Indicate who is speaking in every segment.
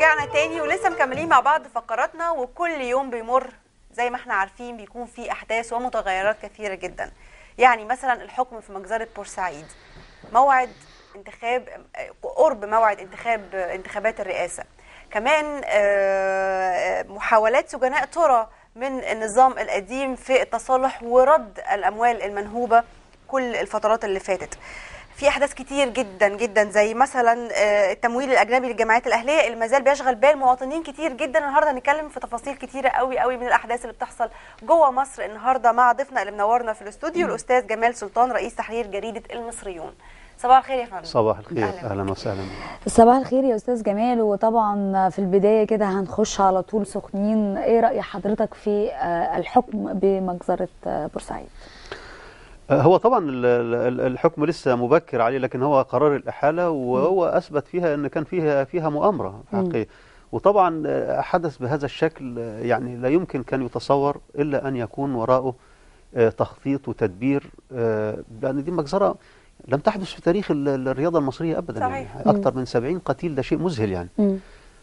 Speaker 1: ورجعنا تاني ولسه مكملين مع بعض فقراتنا وكل يوم بيمر زي ما احنا عارفين بيكون في احداث ومتغيرات كثيره جدا يعني مثلا الحكم في مجزره بورسعيد موعد انتخاب قرب موعد انتخاب انتخابات الرئاسه كمان آه، محاولات سجناء ترى من النظام القديم في التصالح ورد الاموال المنهوبه كل الفترات اللي فاتت في احداث كتير جدا جدا زي مثلا آه، التمويل الاجنبي للجمعيات الاهليه اللي ما زال بيشغل بال مواطنين كتير جدا النهارده هنتكلم في تفاصيل كتيره قوي قوي من الاحداث اللي بتحصل جوه مصر النهارده مع ضيفنا اللي منورنا في الاستوديو الاستاذ جمال سلطان رئيس تحرير جريده المصريون صباح الخير يا فندم
Speaker 2: صباح الخير
Speaker 1: أهلاً.
Speaker 2: اهلا وسهلا
Speaker 3: صباح الخير يا استاذ جمال وطبعا في البدايه كده هنخش على طول سخنين ايه راي حضرتك في آه، الحكم بمجزره آه، بورسعيد
Speaker 2: آه، هو طبعا ال- ال- الحكم لسه مبكر عليه لكن هو قرار الاحاله وهو اثبت فيها ان كان فيها فيها مؤامره حقيقيه وطبعا آه، حدث بهذا الشكل آه، يعني لا يمكن كان يتصور الا ان يكون وراءه آه، تخطيط وتدبير آه، لان دي مجزره لم تحدث في تاريخ ال- ال- الرياضه المصريه ابدا
Speaker 1: صحيح.
Speaker 2: يعني اكثر من 70 قتيل ده شيء مذهل يعني
Speaker 3: مم.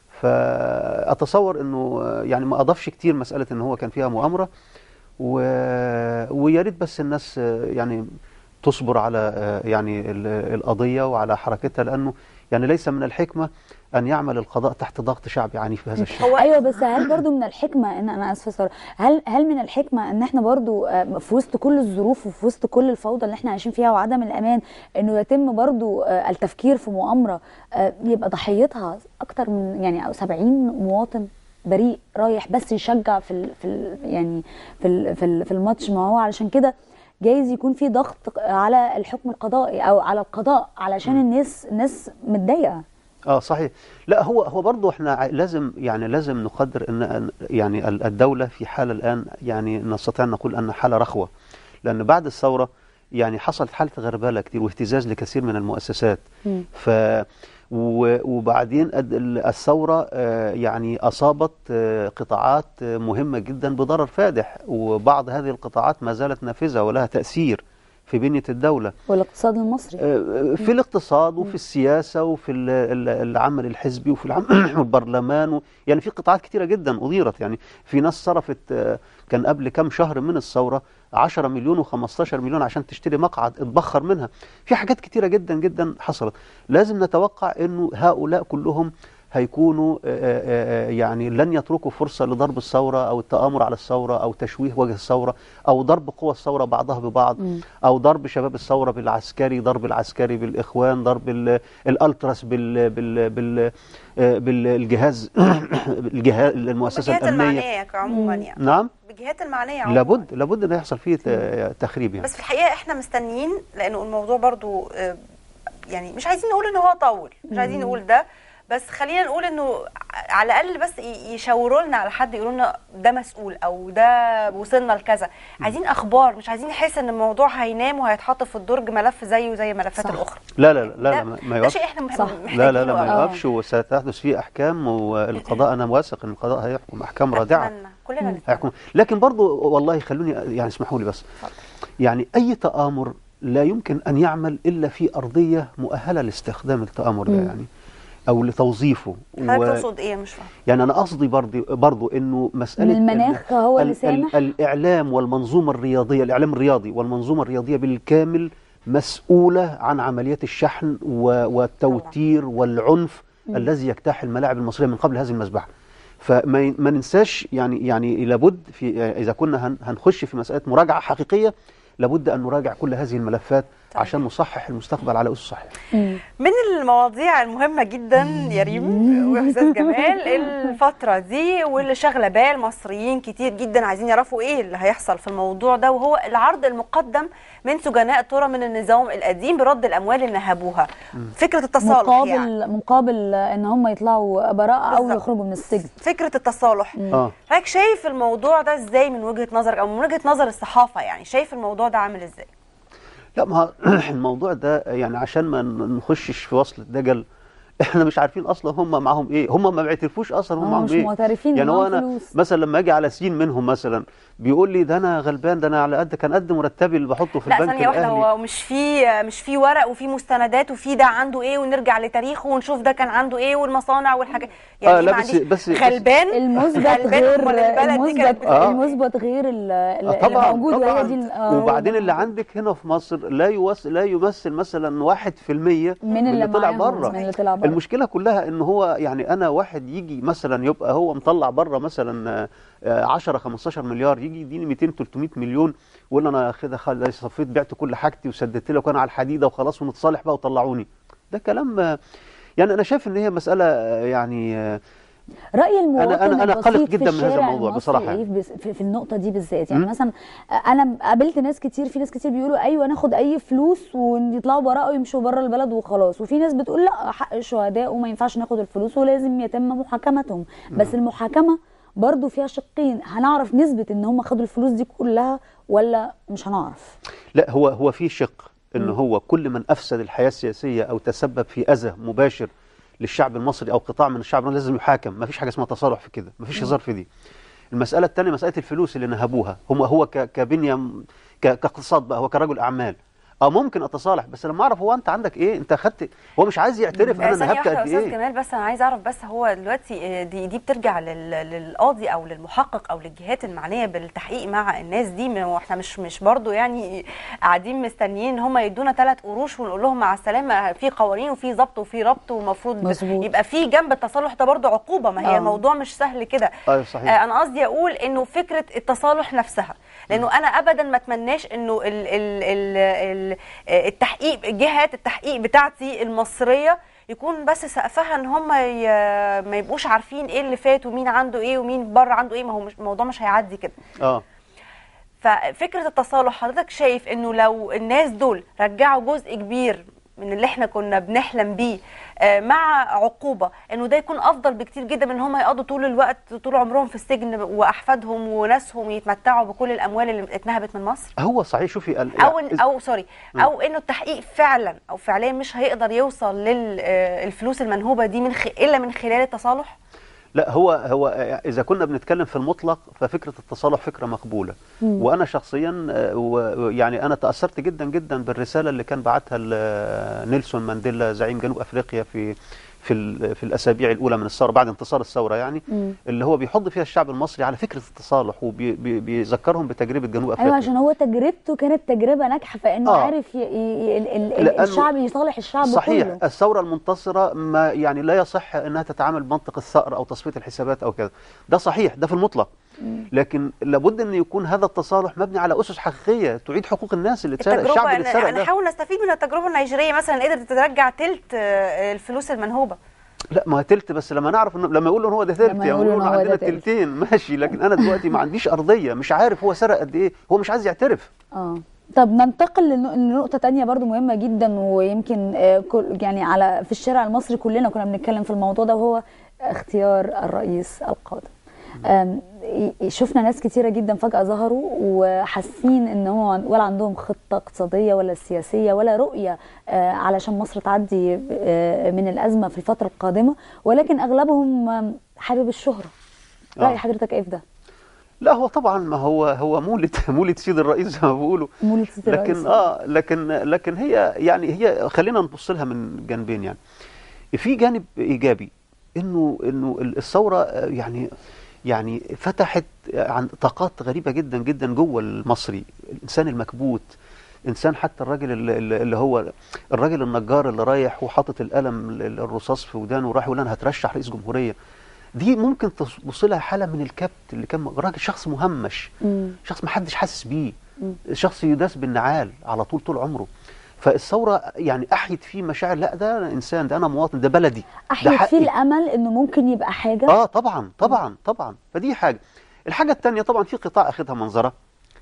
Speaker 2: فاتصور انه يعني ما اضافش كتير مساله ان هو كان فيها مؤامره و... ويا ريت بس الناس يعني تصبر على يعني ال- القضيه وعلى حركتها لانه يعني ليس من الحكمه ان يعمل القضاء تحت ضغط شعبي عنيف بهذا الشكل
Speaker 1: هو
Speaker 3: ايوه بس هل برضو من الحكمه ان انا اسفه ساره هل هل من الحكمه ان احنا برضو آه، في وسط كل الظروف وفي وسط كل الفوضى اللي احنا عايشين فيها وعدم الامان انه يتم برضو آه، التفكير في مؤامره آه، يبقى ضحيتها اكتر من يعني أو 70 مواطن بريء رايح بس يشجع في ال في ال يعني في ال في, ال في الماتش ما هو علشان كده جايز يكون في ضغط على الحكم القضائي او على القضاء علشان الناس الناس متضايقه
Speaker 2: اه صحيح لا هو هو برضه احنا ع- لازم يعني لازم نقدر ان أن- يعني ال- الدوله في حاله الان يعني نستطيع ان نقول ان حاله رخوه لان بعد الثوره يعني حصلت حاله غربله كتير واهتزاز لكثير من المؤسسات
Speaker 3: مم.
Speaker 2: ف و- وبعدين أد- ال- الثوره آه، يعني اصابت آه، قطاعات آه، مهمه جدا بضرر فادح وبعض هذه القطاعات ما زالت نافذه ولها تاثير في بنيه الدوله
Speaker 3: والاقتصاد المصري
Speaker 2: في الاقتصاد وفي السياسة وفي ال- ال- العمل الحزبي وفي العمل والبرلمان و- يعني في قطاعات كتيرة جدا أضيرت يعني في ناس صرفت آه، كان قبل كم شهر من الثورة 10 مليون و15 مليون عشان تشتري مقعد اتبخر منها في حاجات كتيرة جدا جدا حصلت لازم نتوقع أنه هؤلاء كلهم هيكونوا آه، آه، آه، يعني لن يتركوا فرصة لضرب الثورة أو التآمر على الثورة أو تشويه وجه الثورة أو ضرب قوى الثورة بعضها ببعض أو ضرب شباب الثورة بالعسكري ضرب العسكري بالإخوان ضرب ال- الألتراس بال بال بال آه، بالجهاز الجهاز المؤسسة
Speaker 1: الجهات
Speaker 2: الأمنية
Speaker 1: المعنيه عموما يعني
Speaker 2: نعم
Speaker 1: بالجهات المعنيه عموما
Speaker 2: لابد لابد أن يحصل فيه ت- تخريب يعني
Speaker 1: بس في الحقيقه احنا مستنيين لانه الموضوع برضو آه، يعني مش عايزين نقول ان هو طول مش عايزين نقول ده بس خلينا نقول انه على الاقل بس ي- يشاوروا لنا على حد يقولوا لنا ده مسؤول او ده وصلنا لكذا عايزين اخبار مش عايزين نحس ان الموضوع هينام وهيتحط في الدرج ملف زيه زي الملفات
Speaker 3: صح.
Speaker 1: الاخرى
Speaker 2: لا لا لا, لا,
Speaker 1: ده-
Speaker 2: ما- ما
Speaker 1: ده
Speaker 2: يوقفش
Speaker 1: شيء احنا مح-
Speaker 3: صح.
Speaker 1: محتاجينه
Speaker 2: لا لا لا ما
Speaker 1: أوي.
Speaker 3: آه.
Speaker 2: يوقفش وستحدث فيه أحكام والقضاء أنا واثق أن القضاء هيحكم أحكام رادعة
Speaker 1: أتمنى. كلنا نتمنى
Speaker 2: هيحكم لكن برضو والله خلوني يعني اسمحوا لي بس يعني اي تآمر لا يمكن ان يعمل الا في ارضيه مؤهله لاستخدام التآمر ده
Speaker 3: مم.
Speaker 2: يعني او لتوظيفه
Speaker 1: حضرتك تقصد ايه مش فاهم
Speaker 2: يعني انا قصدي برضو برضو انه مساله
Speaker 3: إن المناخ
Speaker 2: ال-
Speaker 3: هو
Speaker 2: ال-
Speaker 3: اللي
Speaker 2: ال-
Speaker 3: سامح؟
Speaker 2: الاعلام والمنظومه الرياضيه الاعلام الرياضي والمنظومه الرياضيه بالكامل مسؤوله عن عمليات الشحن و- والتوتير والعنف الذي يجتاح الملاعب المصريه من قبل هذه المذبحه فما ي- ما ننساش يعني يعني لابد في اذا كنا هن- هنخش في مساله مراجعه حقيقيه لابد ان نراجع كل هذه الملفات
Speaker 1: طيب.
Speaker 2: عشان نصحح المستقبل على اسس صحيحه
Speaker 3: مم.
Speaker 1: من المواضيع المهمة جدا يا ريم وإحساس جمال الفترة دي واللي شاغلة بال مصريين كتير جدا عايزين يعرفوا إيه اللي هيحصل في الموضوع ده وهو العرض المقدم من سجناء ترى من النظام القديم برد الأموال اللي نهبوها فكرة التصالح
Speaker 3: مقابل
Speaker 1: يعني
Speaker 3: مقابل ان هم يطلعوا براءه او
Speaker 1: بالظبط.
Speaker 3: يخرجوا من السجن
Speaker 1: فكرة التصالح
Speaker 2: اه
Speaker 1: حضرتك شايف الموضوع ده إزاي من وجهة نظرك أو من وجهة نظر الصحافة يعني شايف الموضوع ده عامل إزاي؟
Speaker 2: لا ما هو الموضوع ده يعني عشان ما نخشش في وصل الدجل احنا مش عارفين اصلا هم معاهم ايه هم ما بيعترفوش اصلا هم
Speaker 3: هم
Speaker 2: معاهم
Speaker 3: مش
Speaker 2: ايه
Speaker 3: معترفين إن
Speaker 2: يعني هو
Speaker 3: معاهم
Speaker 2: انا
Speaker 3: فلوس.
Speaker 2: مثلا لما اجي على سين منهم مثلا بيقول لي ده انا غلبان ده انا على قد كان قد مرتبي اللي بحطه في
Speaker 1: لا
Speaker 2: البنك
Speaker 1: ثانية واحدة
Speaker 2: الاهلي
Speaker 1: هو مش في مش في ورق وفي مستندات وفي ده عنده ايه ونرجع لتاريخه ونشوف ده كان عنده ايه والمصانع والحاجات يعني
Speaker 2: آه،
Speaker 1: إيه
Speaker 2: لا
Speaker 1: ما
Speaker 2: بس-
Speaker 1: عنديش
Speaker 2: بس- بس-
Speaker 1: غلبان
Speaker 3: المثبت
Speaker 1: غلبان
Speaker 3: غير
Speaker 1: أمال البلد دي كانت
Speaker 3: المثبت
Speaker 2: آه.
Speaker 3: المثبت غير ال- ال-
Speaker 2: آه، طبعا
Speaker 3: الموجود
Speaker 2: طبعا
Speaker 3: وهي دي ال- آه،
Speaker 2: وبعدين
Speaker 3: هو
Speaker 2: اللي عندك هنا في مصر لا يوس لا يمثل مثلا واحد في المية
Speaker 3: من اللي
Speaker 2: طلع
Speaker 3: معاهم،
Speaker 2: بره
Speaker 3: من اللي طلع بره.
Speaker 2: المشكله كلها ان هو يعني انا واحد يجي مثلا يبقى هو مطلع بره مثلا آه، آه، 10 15 مليار يجي يديني 200 300 مليون ويقول انا كده خل- صفيت بعت كل حاجتي وسددت لك وانا على الحديده وخلاص ونتصالح بقى وطلعوني ده كلام آه، يعني انا شايف ان هي مساله آه، يعني آه،
Speaker 3: راي المواطن
Speaker 2: أنا- أنا قلق
Speaker 3: البسيط في
Speaker 2: جدا من هذا
Speaker 3: الشارع
Speaker 2: الموضوع
Speaker 3: المصري
Speaker 2: بصراحة.
Speaker 3: إيه بس- في, في النقطه دي بالذات يعني
Speaker 2: مم.
Speaker 3: مثلا انا قابلت ناس كتير في ناس كتير بيقولوا ايوه ناخد اي فلوس ويطلعوا براءه ويمشوا بره البلد وخلاص وفي ناس بتقول لا حق الشهداء وما ينفعش ناخد الفلوس ولازم يتم محاكمتهم بس المحاكمه برضو فيها شقين هنعرف نثبت ان هم خدوا الفلوس دي كلها ولا مش هنعرف
Speaker 2: لا هو هو في شق ان هو كل من افسد الحياه السياسيه او تسبب في اذى مباشر للشعب المصري او قطاع من الشعب المصري لازم يحاكم ما فيش حاجه اسمها تصالح في كده ما فيش هزار في دي المساله الثانيه مساله الفلوس اللي نهبوها هم هو ك- كبنيه م- ك- كاقتصاد بقى هو كرجل اعمال اه ممكن اتصالح بس لما اعرف هو انت عندك ايه انت خدت هو مش عايز يعترف انا
Speaker 1: ثانية
Speaker 2: نهبت
Speaker 1: واحدة يا
Speaker 2: قد
Speaker 1: أستاذ
Speaker 2: ايه
Speaker 1: كمال بس أنا عايز أعرف بس هو دلوقتي آه، دي دي بترجع لل- للقاضي أو للمحقق أو للجهات المعنية بالتحقيق مع الناس دي ما هو إحنا مش مش برضو يعني قاعدين مستنيين إن هم يدونا ثلاث قروش ونقول لهم مع السلامة في قوانين وفي ضبط وفي ربط ومفروض
Speaker 3: مظبوط.
Speaker 1: يبقى في جنب التصالح ده برضو عقوبة ما هي
Speaker 3: آه.
Speaker 1: الموضوع مش سهل كده
Speaker 2: ايوه صحيح
Speaker 1: آه، انا قصدي اقول انه فكره التصالح نفسها لانه انا ابدا ما اتمناش انه ال ال ال ال آه، التحقيق جهات التحقيق بتاعتي المصريه يكون بس سقفها ان هم ي- ما يبقوش عارفين ايه اللي فات ومين عنده ايه ومين بره عنده ايه ما هو مش الموضوع مش هيعدي كده
Speaker 2: اه
Speaker 1: ففكره التصالح حضرتك شايف انه لو الناس دول رجعوا جزء كبير من اللي احنا كنا بنحلم بيه آه، مع عقوبه انه ده يكون افضل بكتير جدا من ان هم يقضوا طول الوقت طول عمرهم في السجن واحفادهم وناسهم يتمتعوا بكل الاموال اللي اتنهبت من مصر
Speaker 2: هو صحيح شوفي ال-
Speaker 1: او
Speaker 2: يعني-
Speaker 1: او سوري او انه التحقيق فعلا او فعليا مش هيقدر يوصل للفلوس المنهوبه دي من خ... الا من خلال التصالح
Speaker 2: لا هو هو اذا كنا بنتكلم في المطلق ففكره التصالح فكره مقبوله وانا شخصيا آه، و- يعني انا تاثرت جدا جدا بالرساله اللي كان بعتها ل- نيلسون مانديلا زعيم جنوب افريقيا في في ال- في الاسابيع الاولى من الثوره بعد انتصار الثوره يعني
Speaker 3: مم.
Speaker 2: اللي هو بيحض فيها الشعب المصري على فكره التصالح وبيذكرهم بتجربه جنوب افريقيا
Speaker 3: ايوه عشان هو تجربته كانت تجربه ناجحه فانه
Speaker 2: آه.
Speaker 3: عارف ي... ي... ال... ال... ال...
Speaker 2: لأنه-
Speaker 3: الشعب يصالح الشعب
Speaker 2: صحيح
Speaker 3: كله
Speaker 2: الثورة المنتصرة ما يعني لا يصح انها تتعامل بمنطق الثأر او تصفية الحسابات او كذا ده صحيح ده في المطلق لكن لابد ان يكون هذا التصالح مبني على اسس حقيقية تعيد حقوق الناس اللي اتسرق الشعب
Speaker 1: التجربه
Speaker 2: اللي اتسرق
Speaker 1: أنا
Speaker 2: ده
Speaker 1: نحاول نستفيد من التجربه النيجيريه مثلا قدرت ترجع تلت آه، الفلوس المنهوبه
Speaker 2: لا ما هي تلت بس لما نعرف انه لما يقولوا ان هو ده تلت
Speaker 3: لما
Speaker 2: يعني
Speaker 3: يقولوا
Speaker 2: يقولوا
Speaker 3: إن هو
Speaker 2: عندنا
Speaker 3: ده تلت.
Speaker 2: تلتين ماشي لكن انا دلوقتي ما عنديش ارضية مش عارف هو سرق قد ايه هو مش عايز يعترف
Speaker 3: اه طب ننتقل لنق- لنقطة تانية برضو مهمة جدا ويمكن آه، كل يعني على في الشارع المصري كلنا كنا بنتكلم في الموضوع ده وهو اختيار الرئيس القادم آم، ي- شفنا ناس كتيرة جدا فجأة ظهروا وحاسين ان هو ولا عندهم خطة اقتصادية ولا سياسية ولا رؤية آه، علشان مصر تعدي آه، من الأزمة في الفترة القادمة ولكن أغلبهم آم، حابب الشهرة
Speaker 2: آه.
Speaker 3: رأي حضرتك ايه في ده؟
Speaker 2: لا هو طبعا ما هو هو مولد مولد سيد الرئيس زي ما بيقولوا
Speaker 3: مولد سيد الرئيس.
Speaker 2: لكن اه لكن لكن هي يعني هي خلينا نبص لها من جانبين يعني في جانب ايجابي انه انه الثوره آه، يعني يعني فتحت عن طاقات غريبه جدا جدا جوه المصري الانسان المكبوت انسان حتى الراجل اللي, اللي هو الراجل النجار اللي رايح وحاطط القلم ال- الرصاص في ودانه وراح يقول انا هترشح رئيس جمهوريه دي ممكن تبص لها حاله من الكبت اللي كان راجل شخص مهمش
Speaker 3: مم.
Speaker 2: شخص ما حدش حاسس بيه
Speaker 3: مم.
Speaker 2: شخص يداس بالنعال على طول طول عمره فالثوره يعني احيت فيه مشاعر لا ده أنا انسان ده انا مواطن ده بلدي ده
Speaker 3: احيت
Speaker 2: حقي.
Speaker 3: فيه الامل انه ممكن يبقى حاجه
Speaker 2: اه طبعا طبعا طبعا فدي حاجه الحاجه الثانيه طبعا في قطاع اخذها منظره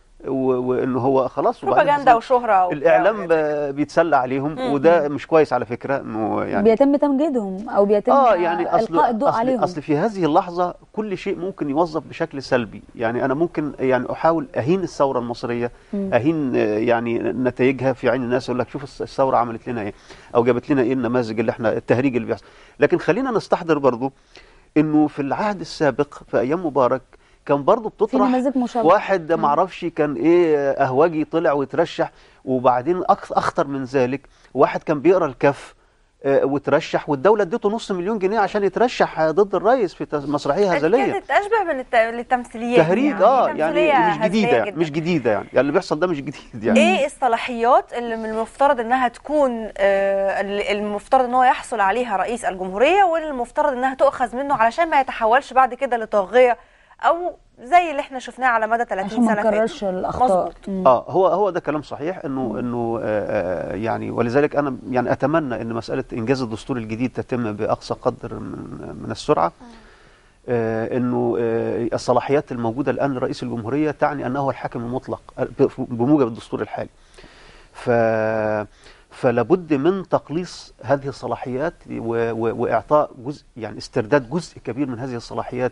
Speaker 2: و- وانه هو خلاص وبعدين
Speaker 1: بروباجندا وشهره وبتاع
Speaker 2: الاعلام
Speaker 1: وحاجات.
Speaker 2: ب- بيتسلى عليهم
Speaker 1: مم.
Speaker 2: وده مش كويس على فكره انه يعني
Speaker 3: بيتم تمجيدهم او بيتم
Speaker 2: اه يعني اصل
Speaker 3: القاء الضوء
Speaker 2: أصل,
Speaker 3: عليهم
Speaker 2: اصل في هذه اللحظه كل شيء ممكن يوظف بشكل سلبي يعني انا ممكن يعني احاول اهين الثوره المصريه
Speaker 3: مم.
Speaker 2: اهين آه، يعني نتائجها في عين الناس يقول لك شوف الس- الثوره عملت لنا ايه او جابت لنا ايه النماذج اللي احنا التهريج اللي بيحصل لكن خلينا نستحضر برضو انه في العهد السابق في ايام مبارك كان برضه
Speaker 3: في
Speaker 2: بتطرح
Speaker 3: نماذج مشابهه
Speaker 2: واحد
Speaker 3: مم.
Speaker 2: معرفش كان ايه اهواجي طلع وترشح وبعدين أك- اخطر من ذلك واحد كان بيقرا الكف آه، وترشح والدوله اديته نص مليون جنيه عشان يترشح آه، ضد الرئيس في تس- مسرحيه هزليه
Speaker 1: كانت اشبه من الت... للتمثيليات
Speaker 2: تهريج
Speaker 1: يعني
Speaker 2: اه
Speaker 1: تمثيلية
Speaker 2: يعني مش
Speaker 1: هزلية
Speaker 2: جديده يعني
Speaker 1: جداً.
Speaker 2: مش جديده يعني يعني اللي بيحصل ده مش جديد يعني
Speaker 1: ايه الصلاحيات اللي من المفترض انها تكون آه، اللي المفترض ان هو يحصل عليها رئيس الجمهوريه واللي المفترض انها تؤخذ منه علشان ما يتحولش بعد كده لطاغيه او زي اللي احنا شفناه على مدى 30
Speaker 3: عشان ما
Speaker 1: سنه فاتوا.
Speaker 3: نكررش الاخطاء
Speaker 1: مظبوط.
Speaker 3: مم.
Speaker 2: اه هو هو ده كلام صحيح انه انه آه آه، يعني ولذلك انا يعني اتمنى ان مساله انجاز الدستور الجديد تتم باقصى قدر من من السرعه آه انه آه الصلاحيات الموجوده الان لرئيس الجمهوريه تعني انه هو الحاكم المطلق آه، ب- بموجب الدستور الحالي ف فلابد من تقليص هذه الصلاحيات و- و- واعطاء جزء يعني استرداد جزء كبير من هذه الصلاحيات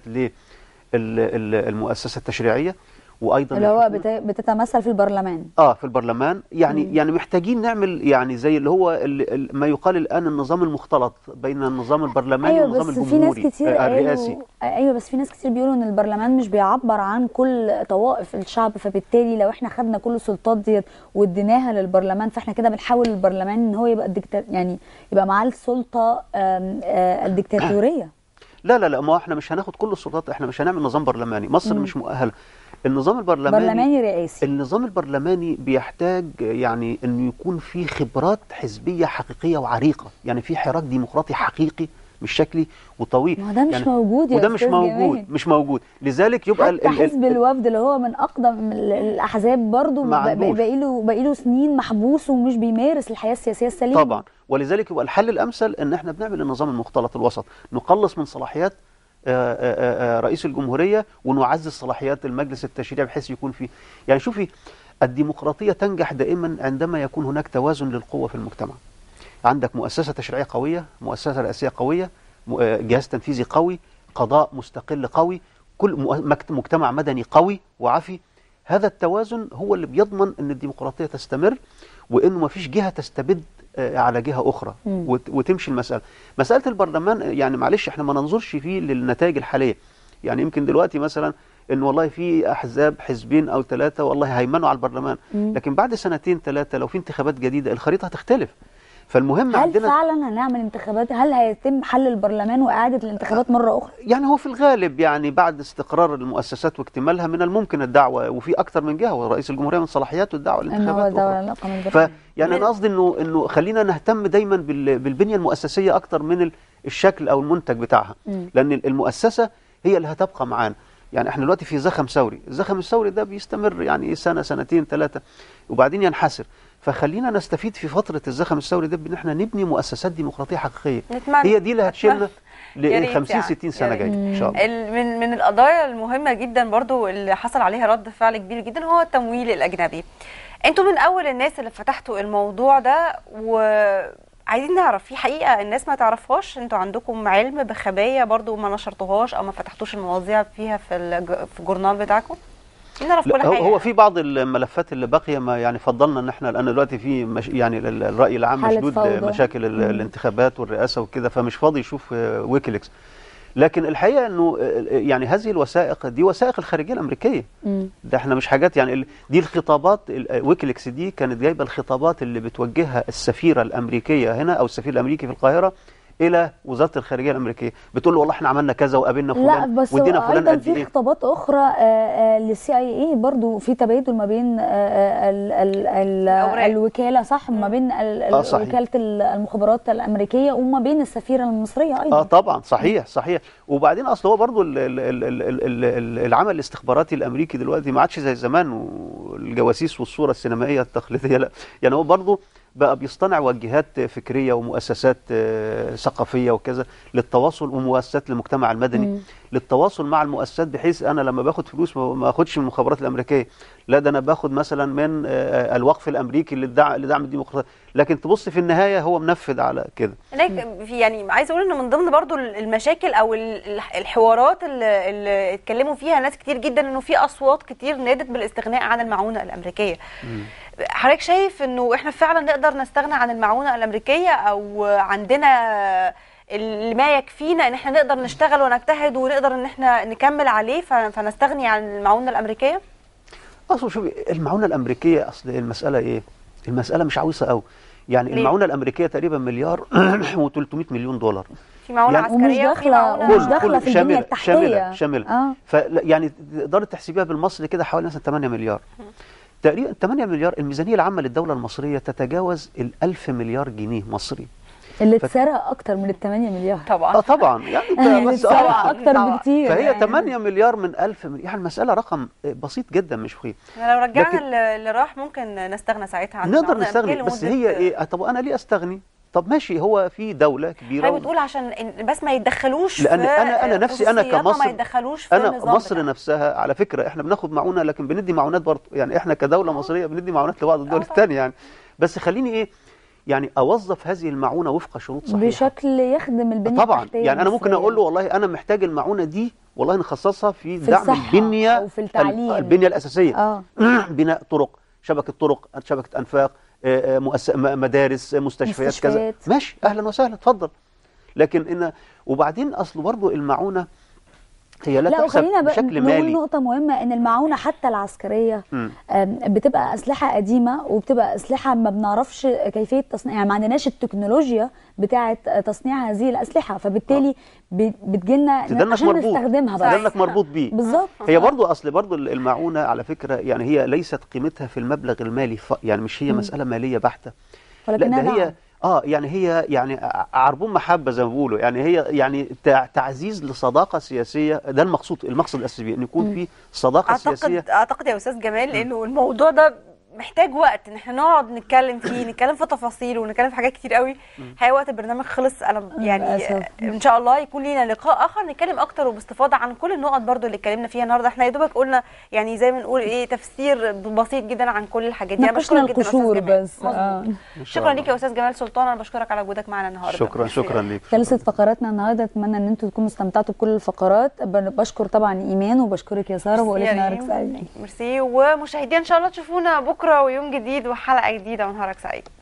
Speaker 2: للمؤسسه التشريعيه وايضا
Speaker 3: اللي هو
Speaker 2: الحكومة.
Speaker 3: بت- بتتمثل في البرلمان
Speaker 2: اه في البرلمان يعني
Speaker 3: مم.
Speaker 2: يعني محتاجين نعمل يعني زي اللي هو ال- ال- ما يقال الان النظام المختلط بين النظام البرلماني
Speaker 3: ايوه
Speaker 2: والنظام
Speaker 3: بس في ناس
Speaker 2: الجمهوري
Speaker 3: كتير
Speaker 2: آه، الرئاسي
Speaker 3: قالوا ايوه بس في ناس كتير بيقولوا ان البرلمان مش بيعبر عن كل طوائف الشعب فبالتالي لو احنا خدنا كل السلطات ديت واديناها للبرلمان فاحنا كده بنحول البرلمان ان هو يبقى الدكتور يعني يبقى معاه السلطه آم، آه، الدكتاتوريه
Speaker 2: لا لا لا ما احنا مش هناخد كل السلطات احنا مش هنعمل نظام برلماني مصر
Speaker 3: مم.
Speaker 2: مش مؤهله النظام البرلماني
Speaker 3: برلماني رئاسي
Speaker 2: النظام البرلماني بيحتاج يعني انه يكون فيه خبرات حزبيه حقيقيه وعريقه يعني في حراك ديمقراطي حقيقي مش شكلي وطويل
Speaker 3: ما هو ده مش
Speaker 2: يعني
Speaker 3: موجود يا
Speaker 2: وده مش
Speaker 3: أستاذ
Speaker 2: موجود
Speaker 3: جمال.
Speaker 2: مش موجود لذلك يبقى ال-
Speaker 3: حتى
Speaker 2: ال- ال-
Speaker 3: حزب الوفد اللي هو من اقدم ال- الاحزاب برضه
Speaker 2: ما عندوش.
Speaker 3: باقي له باقي له سنين محبوس ومش بيمارس الحياه السياسيه السليمه
Speaker 2: طبعا ولذلك يبقى الحل الامثل ان احنا بنعمل النظام المختلط الوسط نقلص من صلاحيات آه، آه، آه، رئيس الجمهوريه ونعزز صلاحيات المجلس التشريعي بحيث يكون في يعني شوفي الديمقراطيه تنجح دائما عندما يكون هناك توازن للقوه في المجتمع عندك مؤسسه تشريعيه قويه مؤسسه رئاسيه قويه م- آه، جهاز تنفيذي قوي قضاء مستقل قوي كل مؤ- مجت- مجتمع مدني قوي وعفي هذا التوازن هو اللي بيضمن ان الديمقراطيه تستمر وانه ما فيش جهه تستبد آه، على جهه اخرى
Speaker 3: مم.
Speaker 2: وت- وتمشي المساله مساله البرلمان آه، يعني معلش احنا ما ننظرش فيه للنتائج الحاليه يعني يمكن دلوقتي مثلا ان والله في احزاب حزبين او ثلاثه والله هيمنوا على البرلمان
Speaker 3: مم.
Speaker 2: لكن بعد سنتين ثلاثه لو في انتخابات جديده الخريطه هتختلف فالمهم
Speaker 3: هل
Speaker 2: عندنا
Speaker 3: فعلا هنعمل انتخابات هل هيتم حل البرلمان واعاده الانتخابات مره اخرى
Speaker 2: يعني هو في الغالب يعني بعد استقرار المؤسسات واكتمالها من الممكن الدعوه وفي اكثر من جهه ورئيس الجمهوريه من صلاحياته الدعوه
Speaker 3: ان هو
Speaker 2: للانتخابات
Speaker 3: ده
Speaker 2: أخرى.
Speaker 3: علاقه من
Speaker 2: ف
Speaker 3: البرلمان
Speaker 2: يعني
Speaker 1: من-
Speaker 2: انا قصدي انه انه خلينا نهتم دايما بال- بالبنيه المؤسسيه اكتر من ال- الشكل او المنتج بتاعها
Speaker 3: مم.
Speaker 2: لان المؤسسه هي اللي هتبقى معانا يعني احنا دلوقتي في زخم ثوري الزخم الثوري ده بيستمر يعني سنه سنتين ثلاثه وبعدين ينحسر فخلينا نستفيد في فتره الزخم الثوري ده بان احنا نبني مؤسسات ديمقراطيه حقيقيه
Speaker 1: نتمنى
Speaker 2: هي دي اللي هتشيلنا
Speaker 1: يا
Speaker 2: ل
Speaker 1: ريت
Speaker 2: 50
Speaker 1: يعني.
Speaker 2: 60 سنه
Speaker 1: يا ريت.
Speaker 2: جايه ان شاء الله
Speaker 1: ال- من من القضايا المهمه جدا برضو اللي حصل عليها رد فعل كبير جدا هو التمويل الاجنبي انتوا من اول الناس اللي فتحتوا الموضوع ده وعايزين نعرف في حقيقه الناس ما تعرفهاش انتوا عندكم علم بخبايا برضو ما نشرتوهاش او ما فتحتوش المواضيع فيها في الج- في الجورنال بتاعكم نعرف كل
Speaker 2: لا هو,
Speaker 1: حاجه
Speaker 2: هو في بعض الملفات اللي باقيه ما يعني فضلنا ان احنا لان دلوقتي في مش يعني ال- الراي العام
Speaker 3: حالة
Speaker 2: مشدود
Speaker 3: فوضى.
Speaker 2: مشاكل ال-
Speaker 3: مم.
Speaker 2: الانتخابات والرئاسه وكده فمش فاضي يشوف آه، ويكيليكس لكن الحقيقه انه آه، يعني هذه الوثائق دي وثائق الخارجيه الامريكيه
Speaker 3: مم.
Speaker 2: ده احنا مش حاجات يعني ال- دي الخطابات ال- آه، ويكيليكس دي كانت جايبه الخطابات اللي بتوجهها السفيره الامريكيه هنا او السفير الامريكي في القاهره الى وزاره الخارجيه الامريكيه بتقول له والله احنا عملنا كذا وقابلنا
Speaker 3: لا
Speaker 2: فلان
Speaker 3: بس
Speaker 2: وادينا
Speaker 3: هو
Speaker 2: فلان
Speaker 3: ايضا
Speaker 2: قد
Speaker 3: في
Speaker 2: ايه
Speaker 3: خطابات اخرى للسي اي اي برضو في تبادل ما بين آه، آه، ال- ال- ال-
Speaker 1: الأوراق.
Speaker 3: الوكاله صح ما بين ال- ال-
Speaker 2: آه، صحيح.
Speaker 3: وكاله ال- المخابرات الامريكيه وما بين السفيره المصريه
Speaker 2: اه
Speaker 3: ايضا
Speaker 2: طبعا صحيح صحيح وبعدين اصل هو برضو ال- ال- ال- ال- ال- ال- العمل الاستخباراتي الامريكي دلوقتي ما عادش زي زمان والجواسيس والصوره السينمائيه التقليديه لا يعني هو برضو بقى بيصطنع وجهات فكريه ومؤسسات آه، ثقافيه وكذا للتواصل ومؤسسات للمجتمع المدني
Speaker 3: مم.
Speaker 2: للتواصل مع المؤسسات بحيث انا لما باخد فلوس ما ما اخدش من المخابرات الامريكيه لا ده انا باخد مثلا من آه، الوقف الامريكي للدعم لدعم الديمقراطيه لكن تبص في النهايه هو منفذ على كده
Speaker 1: هناك في يعني عايز اقول ان من ضمن برضو المشاكل او ال- الحوارات اللي, اللي اتكلموا فيها ناس كتير جدا انه في اصوات كتير نادت بالاستغناء عن المعونه الامريكيه حضرتك شايف انه احنا فعلا نقدر نستغنى عن المعونه الامريكيه او عندنا اللي ما يكفينا ان احنا نقدر نشتغل ونجتهد ونقدر ان احنا نكمل عليه ف- فنستغني عن المعونه الامريكيه
Speaker 2: اصل شوفي المعونه الامريكيه اصل المساله ايه؟ المساله مش عويصه قوي يعني
Speaker 1: ليه؟
Speaker 2: المعونه الامريكيه تقريبا مليار و300 مليون دولار
Speaker 1: في معونه
Speaker 2: يعني-
Speaker 3: ومش
Speaker 1: عسكريه وفي
Speaker 3: داخله
Speaker 1: معونه
Speaker 3: ومش داخله في البنيه التحتيه
Speaker 2: شامله شامله
Speaker 3: اه
Speaker 2: فلا- يعني تقدري تحسبيها بالمصري كده حوالي مثلا 8 مليار تقريبا 8 مليار الميزانيه العامه للدوله المصريه تتجاوز ال 1000 مليار جنيه مصري
Speaker 3: اللي
Speaker 2: ف-
Speaker 3: اتسرق اكتر من ال 8 مليار
Speaker 1: طبعا
Speaker 2: اه طبعا يعني
Speaker 3: يعني
Speaker 2: انت بس
Speaker 3: اتسرق
Speaker 2: آه
Speaker 3: اكتر
Speaker 1: طبعاً.
Speaker 3: بكتير
Speaker 2: فهي
Speaker 3: يعني.
Speaker 2: 8 مليار من 1000 مليار يعني المساله رقم بسيط جدا مش بخير
Speaker 1: احنا لو رجعنا
Speaker 2: لكن-
Speaker 1: اللي اللي راح ممكن نستغنى ساعتها عن
Speaker 2: نقدر
Speaker 1: المعونة
Speaker 2: نستغني
Speaker 1: الأمريكية
Speaker 2: بس
Speaker 1: لمدة-
Speaker 2: هي ايه آه، طب انا ليه استغني طب ماشي هو في دوله كبيره
Speaker 1: حضرتك بتقول عشان إن- بس ما يتدخلوش
Speaker 2: لأن
Speaker 1: في
Speaker 2: أنا- أنا نفسي- أنا
Speaker 1: خصوصياتنا،
Speaker 2: كمصر-
Speaker 1: ما يتدخلوش في
Speaker 2: انا
Speaker 1: النظام
Speaker 2: مصر
Speaker 1: بتاعنا.
Speaker 2: نفسها على فكره احنا بناخد معونه لكن بندي معونات برضه يعني احنا كدوله مصريه بندي معونات لبعض الدول
Speaker 1: آه طبعاً.
Speaker 2: الثانيه يعني بس خليني ايه يعني اوظف هذه المعونه وفق شروط صحيحه
Speaker 3: بشكل يخدم البنيه
Speaker 2: طبعا
Speaker 3: التحتيه
Speaker 2: يعني انا ممكن
Speaker 3: المصرية.
Speaker 2: اقول له والله انا محتاج المعونه دي والله نخصصها في,
Speaker 3: في
Speaker 2: دعم
Speaker 3: الصحة
Speaker 2: البنيه
Speaker 3: أو في التعليم.
Speaker 2: البنيه الاساسيه
Speaker 3: اه
Speaker 2: بناء طرق شبكه طرق شبكه انفاق آه، آه، مؤس- م- مدارس آه، مستشفيات, كذا
Speaker 3: مستشفيات.
Speaker 2: ماشي اهلا وسهلا اتفضل لكن ان وبعدين اصل برضه المعونه هي لا,
Speaker 3: لا
Speaker 2: تحسب
Speaker 3: وخلينا بقى
Speaker 2: بشكل
Speaker 3: نقول
Speaker 2: مالي
Speaker 3: نقطة مهمة إن المعونة حتى العسكرية
Speaker 2: مم.
Speaker 3: آم، بتبقى أسلحة قديمة وبتبقى أسلحة ما بنعرفش كيفية تصنيع يعني ما عندناش التكنولوجيا بتاعة تصنيع هذه الأسلحة فبالتالي ب- بتجيلنا
Speaker 2: تدنك
Speaker 3: عشان
Speaker 2: مربوط
Speaker 3: نستخدمها بس
Speaker 2: تدنك مربوط بيه
Speaker 3: بالظبط
Speaker 2: هي برضو اصل برضو المعونه على فكره يعني هي ليست قيمتها في المبلغ المالي ف... يعني مش هي
Speaker 3: مم.
Speaker 2: مساله ماليه بحته لا
Speaker 3: ولكنها
Speaker 2: ده هي
Speaker 3: دعم.
Speaker 2: اه يعني هي يعني ع- عربون محبه زي ما بيقولوا يعني هي يعني تع- تعزيز لصداقه سياسيه ده المقصود المقصد الاساسي بيه، ان يكون في صداقه سياسيه
Speaker 1: اعتقد اعتقد يا استاذ جمال انه الموضوع ده محتاج وقت ان احنا نقعد نتكلم فيه نتكلم في تفاصيل ونتكلم في حاجات كتير قوي هي وقت البرنامج خلص انا يعني
Speaker 3: للأسف.
Speaker 1: ان شاء الله يكون لينا لقاء اخر نتكلم اكتر وباستفاضه عن كل النقط برضو اللي اتكلمنا فيها النهارده احنا يا دوبك قلنا يعني زي ما نقول ايه تفسير بسيط جدا عن كل الحاجات دي أنا
Speaker 3: ناقشنا
Speaker 1: بشكرك جدا يا أستاذ
Speaker 3: القشور
Speaker 1: جمال.
Speaker 3: بس
Speaker 1: مظبوط.
Speaker 3: آه.
Speaker 2: إن شاء
Speaker 1: شكرا
Speaker 2: الله.
Speaker 1: ليك يا استاذ جمال سلطان انا بشكرك على وجودك معنا النهارده
Speaker 2: شكرا شكرا ليك
Speaker 3: خلصت فقراتنا النهارده اتمنى ان انتم تكونوا استمتعتوا بكل الفقرات ب- بشكر طبعا ايمان وبشكرك يا ساره وبقول لك
Speaker 1: ميرسي يا
Speaker 3: نهارك
Speaker 1: ريم.
Speaker 3: سعيد
Speaker 1: ميرسي ومشاهدينا ان شاء الله تشوفونا بكره ويوم جديد وحلقه جديده ونهارك سعيد